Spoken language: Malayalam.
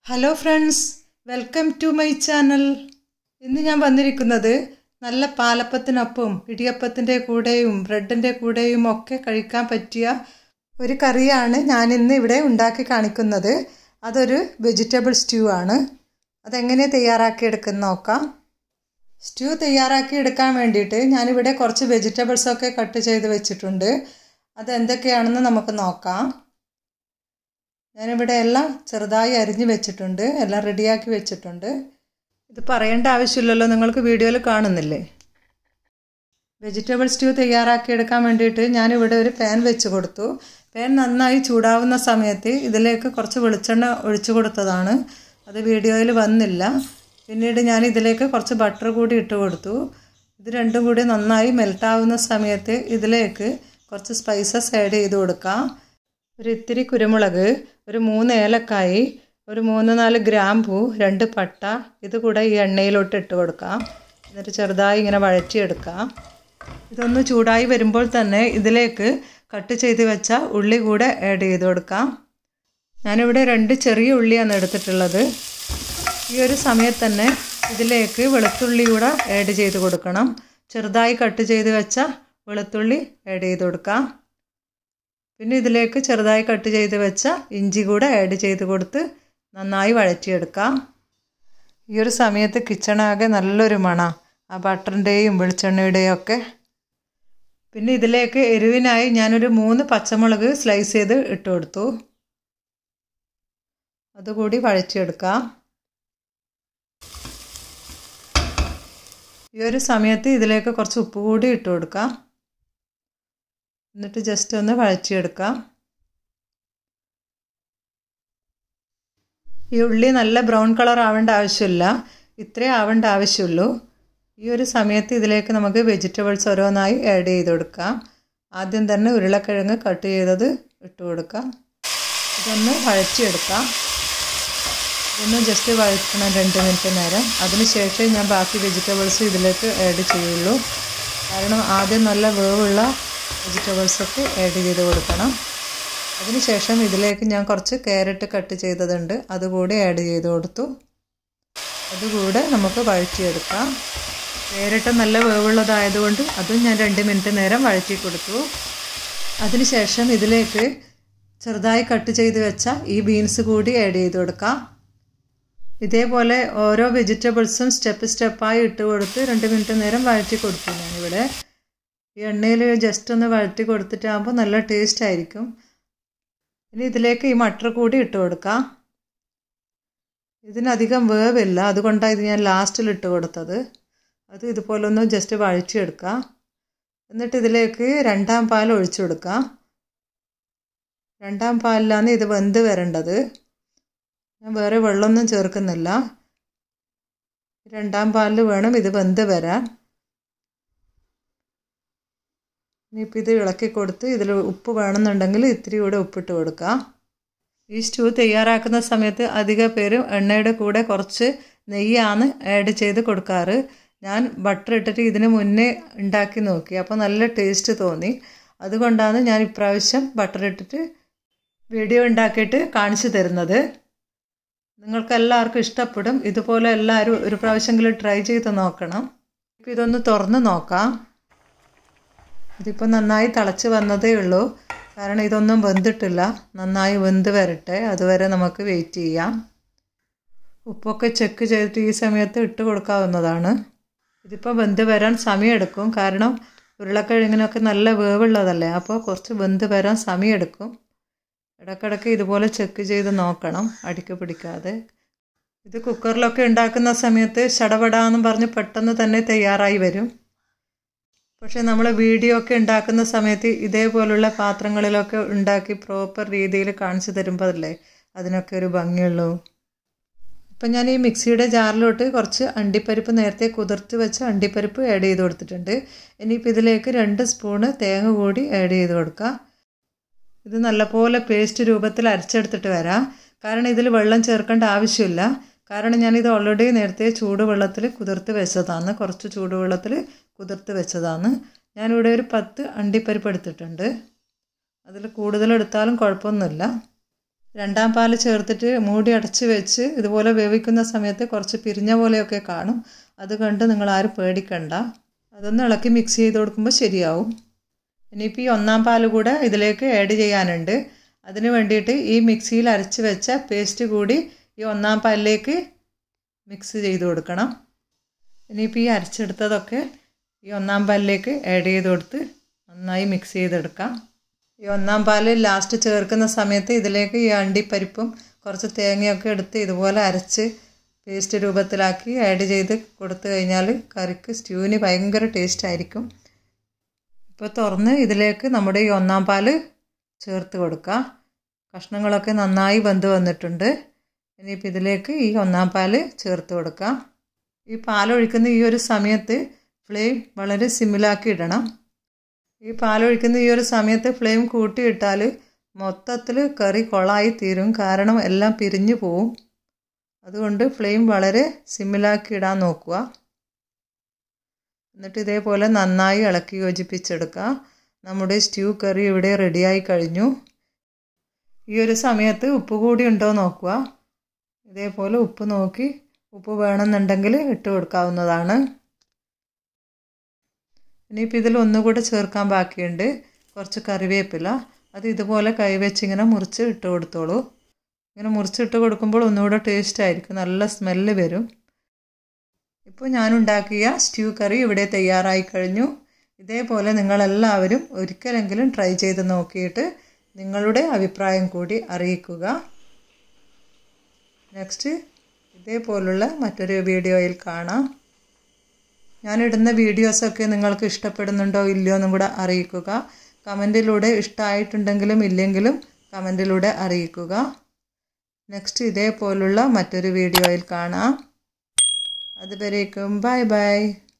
hello friends welcome to my channel ഇന്ന് ഞാൻ വന്നിരിക്കുന്നത് നല്ല പാലപ്പത്തിനൊപ്പം ഇടിയപ്പത്തിൻ്റെ കൂടെയും ബ്രെഡിൻ്റെ കൂടെയും ഒക്കെ കഴിക്കാൻ പറ്റിയ ഒരു കറിയാണ് ഞാൻ ഇന്ന് ഇവിടെ ഉണ്ടാക്കി കാണിക്കുന്നത് അതൊരു വെജിറ്റബിൾ സ്റ്റ്യൂ ആണ് അതെങ്ങനെ തയ്യാറാക്കിയെടുക്കുന്ന നോക്കാം സ്റ്റ്യൂ തയ്യാറാക്കി എടുക്കാൻ വേണ്ടിയിട്ട് ഞാനിവിടെ കുറച്ച് വെജിറ്റബിൾസൊക്കെ കട്ട് ചെയ്ത് വെച്ചിട്ടുണ്ട് അതെന്തൊക്കെയാണെന്ന് നമുക്ക് നോക്കാം ഞാനിവിടെ എല്ലാം ചെറുതായി അരിഞ്ഞ് വെച്ചിട്ടുണ്ട് എല്ലാം റെഡിയാക്കി വെച്ചിട്ടുണ്ട് ഇത് പറയേണ്ട ആവശ്യമില്ലല്ലോ നിങ്ങൾക്ക് വീഡിയോയിൽ കാണുന്നില്ലേ വെജിറ്റബിൾ സ്റ്റ്യൂ തയ്യാറാക്കി എടുക്കാൻ വേണ്ടിയിട്ട് ഞാനിവിടെ ഒരു പാൻ വെച്ച് കൊടുത്തു പാൻ നന്നായി ചൂടാവുന്ന സമയത്ത് ഇതിലേക്ക് കുറച്ച് വെളിച്ചെണ്ണ ഒഴിച്ചു കൊടുത്തതാണ് അത് വീഡിയോയിൽ വന്നില്ല പിന്നീട് ഞാൻ ഇതിലേക്ക് കുറച്ച് ബട്ടർ കൂടി ഇട്ട് കൊടുത്തു ഇത് രണ്ടും കൂടി നന്നായി മെൽട്ടാവുന്ന സമയത്ത് ഇതിലേക്ക് കുറച്ച് സ്പൈസസ് ആഡ് ചെയ്ത് കൊടുക്കാം ഒരു ഇത്തിരി കുരുമുളക് ഒരു മൂന്ന് ഏലക്കായി ഒരു മൂന്ന് നാല് ഗ്രാമ്പൂ രണ്ട് പട്ട ഇത് കൂടെ ഈ എണ്ണയിലോട്ട് ഇട്ട് കൊടുക്കാം എന്നിട്ട് ചെറുതായി ഇങ്ങനെ വഴറ്റിയെടുക്കാം ഇതൊന്ന് ചൂടായി വരുമ്പോൾ തന്നെ ഇതിലേക്ക് കട്ട് ചെയ്ത് വെച്ച ഉള്ളി കൂടെ ആഡ് ചെയ്ത് കൊടുക്കാം ഞാനിവിടെ രണ്ട് ചെറിയ ഉള്ളിയാണ് എടുത്തിട്ടുള്ളത് ഈ ഒരു സമയത്ത് തന്നെ ഇതിലേക്ക് വെളുത്തുള്ളി കൂടെ ആഡ് ചെയ്ത് കൊടുക്കണം ചെറുതായി കട്ട് ചെയ്ത് വെച്ച വെളുത്തുള്ളി ആഡ് ചെയ്ത് കൊടുക്കാം പിന്നെ ഇതിലേക്ക് ചെറുതായി കട്ട് ചെയ്ത് വെച്ച ഇഞ്ചി കൂടെ ആഡ് ചെയ്ത് കൊടുത്ത് നന്നായി വഴറ്റിയെടുക്കാം ഈ ഒരു സമയത്ത് കിച്ചണാകെ നല്ലൊരു മണ ആ ബട്ടറിൻ്റെയും വെളിച്ചെണ്ണയുടെയും ഒക്കെ പിന്നെ ഇതിലേക്ക് എരിവിനായി ഞാനൊരു മൂന്ന് പച്ചമുളക് സ്ലൈസ് ചെയ്ത് ഇട്ട് കൊടുത്തു അതുകൂടി വഴറ്റിയെടുക്കാം ഈ ഒരു സമയത്ത് ഇതിലേക്ക് കുറച്ച് ഉപ്പ് കൂടി ഇട്ട് കൊടുക്കാം എന്നിട്ട് ജസ്റ്റ് ഒന്ന് വഴറ്റിയെടുക്കാം ഈ ഉള്ളി നല്ല ബ്രൗൺ കളർ ആവേണ്ട ആവശ്യമില്ല ഇത്രേ ആവേണ്ട ആവശ്യമുള്ളൂ ഈ ഒരു സമയത്ത് ഇതിലേക്ക് നമുക്ക് വെജിറ്റബിൾസ് ഓരോന്നായി ആഡ് ചെയ്ത് കൊടുക്കാം ആദ്യം തന്നെ ഉരുളക്കിഴങ്ങ് കട്ട് ചെയ്തത് ഇട്ട് കൊടുക്കാം ഇതൊന്ന് വഴറ്റിയെടുക്കാം ഇതൊന്ന് ജസ്റ്റ് വഴറ്റണം രണ്ട് മിനിറ്റ് നേരം അതിനുശേഷം ഞാൻ ബാക്കി വെജിറ്റബിൾസ് ഇതിലേക്ക് ആഡ് ചെയ്യുള്ളൂ കാരണം ആദ്യം നല്ല വേവുള്ള വെജിറ്റബിൾസൊക്കെ ആഡ് ചെയ്ത് കൊടുക്കണം അതിനുശേഷം ഇതിലേക്ക് ഞാൻ കുറച്ച് ക്യാരറ്റ് കട്ട് ചെയ്തതുണ്ട് അതുകൂടി ആഡ് ചെയ്ത് കൊടുത്തു അതുകൂടെ നമുക്ക് വഴറ്റിയെടുക്കാം ക്യാരറ്റ് നല്ല വേവുള്ളതായതുകൊണ്ട് അതും ഞാൻ രണ്ട് മിനിറ്റ് നേരം വഴറ്റി കൊടുത്തു അതിനുശേഷം ഇതിലേക്ക് ചെറുതായി കട്ട് ചെയ്ത് വെച്ച ഈ ബീൻസ് കൂടി ആഡ് ചെയ്ത് കൊടുക്കാം ഇതേപോലെ ഓരോ വെജിറ്റബിൾസും സ്റ്റെപ്പ് സ്റ്റെപ്പായി ഇട്ട് കൊടുത്ത് രണ്ട് മിനിറ്റ് നേരം വഴറ്റി കൊടുത്തു ഞാനിവിടെ ഈ എണ്ണയിൽ ജസ്റ്റ് ഒന്ന് വഴറ്റി കൊടുത്തിട്ടാകുമ്പോൾ നല്ല ടേസ്റ്റ് ആയിരിക്കും ഇനി ഇതിലേക്ക് ഈ മട്ടർ കൂടി ഇട്ട് കൊടുക്കാം ഇതിനധികം വേവില്ല അതുകൊണ്ടാണ് ഇത് ഞാൻ ലാസ്റ്റിൽ ഇട്ട് കൊടുത്തത് അത് ഇതുപോലെ ഒന്ന് ജസ്റ്റ് വഴറ്റിയെടുക്കാം എന്നിട്ട് ഇതിലേക്ക് രണ്ടാം പാൽ ഒഴിച്ചു കൊടുക്കാം രണ്ടാം പാലിലാണ് ഇത് വെന്ത് വരേണ്ടത് ഞാൻ വേറെ വെള്ളമൊന്നും ചേർക്കുന്നില്ല രണ്ടാം പാലിൽ വേണം ഇത് വെന്ത് വരാൻ ഇനിയിപ്പോൾ ഇത് ഇളക്കി കൊടുത്ത് ഇതിൽ ഉപ്പ് വേണമെന്നുണ്ടെങ്കിൽ ഇത്തിരി കൂടെ ഉപ്പിട്ട് കൊടുക്കാം ഈ സ്റ്റൂ തയ്യാറാക്കുന്ന സമയത്ത് അധിക പേരും എണ്ണയുടെ കൂടെ കുറച്ച് നെയ്യാണ് ആഡ് ചെയ്ത് കൊടുക്കാറ് ഞാൻ ബട്ടർ ഇട്ടിട്ട് ഇതിന് മുന്നേ ഉണ്ടാക്കി നോക്കി അപ്പോൾ നല്ല ടേസ്റ്റ് തോന്നി അതുകൊണ്ടാണ് ഞാൻ ഇപ്രാവശ്യം ബട്ടർ ഇട്ടിട്ട് വീഡിയോ ഉണ്ടാക്കിയിട്ട് കാണിച്ചു തരുന്നത് നിങ്ങൾക്ക് എല്ലാവർക്കും ഇഷ്ടപ്പെടും ഇതുപോലെ എല്ലാവരും ഒരു പ്രാവശ്യമെങ്കിലും ട്രൈ ചെയ്ത് നോക്കണം ഇപ്പോൾ ഇതൊന്ന് തുറന്ന് നോക്കാം ഇതിപ്പോൾ നന്നായി തിളച്ച് വന്നതേ ഉള്ളൂ കാരണം ഇതൊന്നും വെന്തിട്ടില്ല നന്നായി വെന്ത് വരട്ടെ അതുവരെ നമുക്ക് വെയിറ്റ് ചെയ്യാം ഉപ്പൊക്കെ ചെക്ക് ചെയ്തിട്ട് ഈ സമയത്ത് ഇട്ട് കൊടുക്കാവുന്നതാണ് ഇതിപ്പോൾ വെന്ത് വരാൻ സമയമെടുക്കും കാരണം ഉരുളക്കിഴങ്ങിനൊക്കെ നല്ല വേവുള്ളതല്ലേ അപ്പോൾ കുറച്ച് വെന്ത് വരാൻ സമയമെടുക്കും ഇടയ്ക്കിടയ്ക്ക് ഇതുപോലെ ചെക്ക് ചെയ്ത് നോക്കണം അടിക്ക് പിടിക്കാതെ ഇത് കുക്കറിലൊക്കെ ഉണ്ടാക്കുന്ന സമയത്ത് ചടപടാന്ന് പറഞ്ഞ് പെട്ടെന്ന് തന്നെ തയ്യാറായി വരും പക്ഷേ നമ്മൾ വീഡിയോ ഒക്കെ ഉണ്ടാക്കുന്ന സമയത്ത് ഇതേപോലുള്ള പാത്രങ്ങളിലൊക്കെ ഉണ്ടാക്കി പ്രോപ്പർ രീതിയിൽ കാണിച്ചു തരുമ്പോൾ അല്ലേ അതിനൊക്കെ ഒരു ഭംഗിയുള്ളൂ ഇപ്പം ഞാൻ ഈ മിക്സിയുടെ ജാറിലോട്ട് കുറച്ച് അണ്ടിപ്പരിപ്പ് നേരത്തെ കുതിർത്ത് വെച്ച അണ്ടിപ്പരിപ്പ് ആഡ് ചെയ്ത് കൊടുത്തിട്ടുണ്ട് ഇനിയിപ്പോൾ ഇതിലേക്ക് രണ്ട് സ്പൂണ് തേങ്ങ കൂടി ആഡ് ചെയ്ത് കൊടുക്കാം ഇത് നല്ലപോലെ പേസ്റ്റ് രൂപത്തിൽ അരച്ചെടുത്തിട്ട് വരാം കാരണം ഇതിൽ വെള്ളം ചേർക്കേണ്ട ആവശ്യമില്ല കാരണം ഞാനിത് ഓൾറെഡി നേരത്തെ ചൂടുവെള്ളത്തിൽ കുതിർത്ത് വെച്ചതാണ് കുറച്ച് ചൂടുവെള്ളത്തിൽ കുതിർത്ത് വെച്ചതാണ് ഞാനിവിടെ ഒരു പത്ത് അണ്ടിപ്പരിപ്പ് എടുത്തിട്ടുണ്ട് അതിൽ കൂടുതലെടുത്താലും കുഴപ്പമൊന്നുമില്ല രണ്ടാം പാൽ ചേർത്തിട്ട് മൂടി അടച്ച് വെച്ച് ഇതുപോലെ വേവിക്കുന്ന സമയത്ത് കുറച്ച് പിരിഞ്ഞ പോലെയൊക്കെ കാണും അത് കണ്ട് നിങ്ങൾ ആരും പേടിക്കണ്ട അതൊന്ന് ഇളക്കി മിക്സ് ചെയ്ത് കൊടുക്കുമ്പോൾ ശരിയാവും ഇനിയിപ്പോൾ ഈ ഒന്നാം പാൽ കൂടെ ഇതിലേക്ക് ആഡ് ചെയ്യാനുണ്ട് അതിന് വേണ്ടിയിട്ട് ഈ മിക്സിയിൽ അരച്ച് വെച്ച പേസ്റ്റ് കൂടി ഈ ഒന്നാം പാലിലേക്ക് മിക്സ് ചെയ്ത് കൊടുക്കണം ഇനിയിപ്പോൾ ഈ അരച്ചെടുത്തതൊക്കെ ഈ ഒന്നാം പാലിലേക്ക് ആഡ് ചെയ്ത് കൊടുത്ത് നന്നായി മിക്സ് ചെയ്തെടുക്കാം ഈ ഒന്നാം പാൽ ലാസ്റ്റ് ചേർക്കുന്ന സമയത്ത് ഇതിലേക്ക് ഈ അണ്ടിപ്പരിപ്പും കുറച്ച് തേങ്ങയൊക്കെ എടുത്ത് ഇതുപോലെ അരച്ച് പേസ്റ്റ് രൂപത്തിലാക്കി ആഡ് ചെയ്ത് കൊടുത്തു കഴിഞ്ഞാൽ കറിക്ക് സ്റ്റ്യൂവിന് ഭയങ്കര ടേസ്റ്റ് ആയിരിക്കും ഇപ്പോൾ തുറന്ന് ഇതിലേക്ക് നമ്മുടെ ഈ ഒന്നാം പാൽ ചേർത്ത് കൊടുക്കുക കഷ്ണങ്ങളൊക്കെ നന്നായി വെന്ത് വന്നിട്ടുണ്ട് ഇനിയിപ്പോൾ ഇതിലേക്ക് ഈ ഒന്നാം പാൽ ചേർത്ത് കൊടുക്കാം ഈ പാലൊഴിക്കുന്ന ഈ ഒരു സമയത്ത് ഫ്ലെയിം വളരെ സിമ്മിലാക്കി ഇടണം ഈ പാലൊഴിക്കുന്ന ഈ ഒരു സമയത്ത് ഫ്ലെയിം കൂട്ടിയിട്ടാൽ മൊത്തത്തിൽ കറി കൊളായി തീരും കാരണം എല്ലാം പിരിഞ്ഞു പോവും അതുകൊണ്ട് ഫ്ലെയിം വളരെ സിമ്മിലാക്കി ഇടാൻ നോക്കുക എന്നിട്ട് ഇതേപോലെ നന്നായി ഇളക്കി യോജിപ്പിച്ചെടുക്കുക നമ്മുടെ സ്റ്റ്യൂ കറി ഇവിടെ റെഡിയായി കഴിഞ്ഞു ഈ ഒരു സമയത്ത് ഉപ്പ് കൂടി ഉണ്ടോ നോക്കുക ഇതേപോലെ ഉപ്പ് നോക്കി ഉപ്പ് വേണമെന്നുണ്ടെങ്കിൽ ഇട്ട് കൊടുക്കാവുന്നതാണ് ഇനിയിപ്പോൾ ഇതിൽ ഒന്നുകൂടെ ചേർക്കാൻ ബാക്കിയുണ്ട് കുറച്ച് കറിവേപ്പില അത് ഇതുപോലെ കൈവച്ച് ഇങ്ങനെ മുറിച്ച് ഇട്ട് കൊടുത്തോളൂ ഇങ്ങനെ മുറിച്ചിട്ട് കൊടുക്കുമ്പോൾ ഒന്നുകൂടെ ടേസ്റ്റ് ആയിരിക്കും നല്ല സ്മെല്ല് വരും ഇപ്പോൾ ഞാനുണ്ടാക്കിയ സ്റ്റ്യൂ കറി ഇവിടെ തയ്യാറായി കഴിഞ്ഞു ഇതേപോലെ നിങ്ങളെല്ലാവരും ഒരിക്കലെങ്കിലും ട്രൈ ചെയ്ത് നോക്കിയിട്ട് നിങ്ങളുടെ അഭിപ്രായം കൂടി അറിയിക്കുക നെക്സ്റ്റ് ഇതേപോലുള്ള മറ്റൊരു വീഡിയോയിൽ കാണാം ഞാനിടുന്ന വീഡിയോസൊക്കെ നിങ്ങൾക്ക് ഇഷ്ടപ്പെടുന്നുണ്ടോ ഇല്ലയോ എന്നും കൂടെ അറിയിക്കുക കമൻറ്റിലൂടെ ഇഷ്ടമായിട്ടുണ്ടെങ്കിലും ഇല്ലെങ്കിലും കമൻറ്റിലൂടെ അറിയിക്കുക നെക്സ്റ്റ് ഇതേപോലുള്ള മറ്റൊരു വീഡിയോയിൽ കാണാം അതുവരേക്കും ബൈ ബൈ